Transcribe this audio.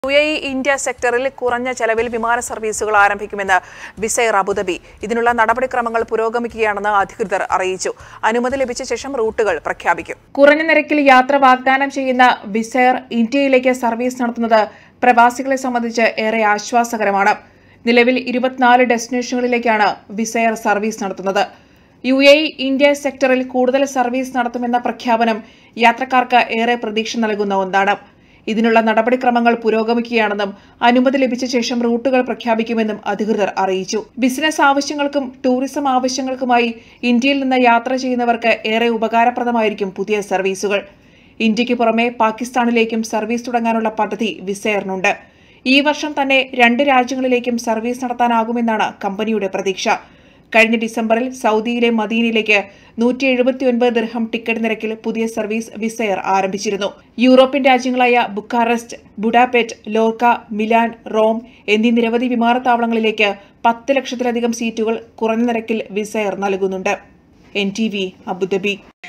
U A E India സെക്ടറിൽ കുറഞ്ഞ ചെലവിൽ വിമാന സർവീസുകൾ ആരംഭിക്കുമെന്ന് വിസൈർ അബുദാബി ഇതിനുള്ള നടപടിക്രമങ്ങൾ പുരോഗമിക്കുകയാണെന്ന് അധികൃതർ അറിയിച്ചു അനുമതി ലഭിച്ച ശേഷം റൂട്ടുകൾ പ്രഖ്യാപിക്കും കുറഞ്ഞ നിരക്കിൽ യാത്ര വാഗ്ദാനം ചെയ്യുന്ന വിസൈർ ഇന്ത്യയിലേക്ക് സർവീസ് നടത്തുന്നത് പ്രവാസികളെ സംബന്ധിച്ച് ഏറെ ആശ്വാസകരമാണ് നിലവിൽ ഇരുപത്തിനാല് ഡെസ്റ്റിനേഷനുകളിലേക്കാണ് വിസൈർ സർവീസ് നടത്തുന്നത് യു എ ഇ ഇന്ത്യ സെക്ടറിൽ കൂടുതൽ സർവീസ് നടത്തുമെന്ന പ്രഖ്യാപനം യാത്രക്കാർക്ക് ഏറെ പ്രതീക്ഷ നൽകുന്ന ഒന്നാണ് ഇതിനുള്ള നടപടിക്രമങ്ങൾ പുരോഗമിക്കുകയാണെന്നും അനുമതി ലഭിച്ച ശേഷം റൂട്ടുകൾ പ്രഖ്യാപിക്കുമെന്നും അധികൃതർ അറിയിച്ചു ബിസിനസ് ആവശ്യങ്ങൾക്കും ടൂറിസം ആവശ്യങ്ങൾക്കുമായി ഇന്ത്യയിൽ നിന്ന് യാത്ര ചെയ്യുന്നവർക്ക് ഏറെ ഉപകാരപ്രദമായിരിക്കും പുതിയ സർവീസുകൾ ഇന്ത്യയ്ക്ക് പുറമെ പാകിസ്ഥാനിലേക്കും സർവീസ് തുടങ്ങാനുള്ള പദ്ധതി വിസയറിനുണ്ട് ഈ വർഷം തന്നെ രണ്ട് രാജ്യങ്ങളിലേക്കും സർവീസ് നടത്താനാകുമെന്നാണ് കമ്പനിയുടെ പ്രതീക്ഷ കഴിഞ്ഞ ഡിസംബറിൽ സൗദിയിലെ മദീനയിലേക്ക് നൂറ്റി എഴുപത്തിയൊൻപത് ദിർഹം ടിക്കറ്റ് നിരക്കിൽ പുതിയ സർവീസ് വിസയർ ആരംഭിച്ചിരുന്നു യൂറോപ്യൻ രാജ്യങ്ങളായ ബുക്കാറസ്റ്റ് ബുഡാപെറ്റ് ലോർക്ക മിലാൻ റോം എന്നീ നിരവധി വിമാനത്താവളങ്ങളിലേക്ക് പത്ത് ലക്ഷത്തിലധികം സീറ്റുകൾ കുറഞ്ഞ നിരക്കിൽ വിസയർ നൽകുന്നുണ്ട് എൻ ടി വി അബുദാബി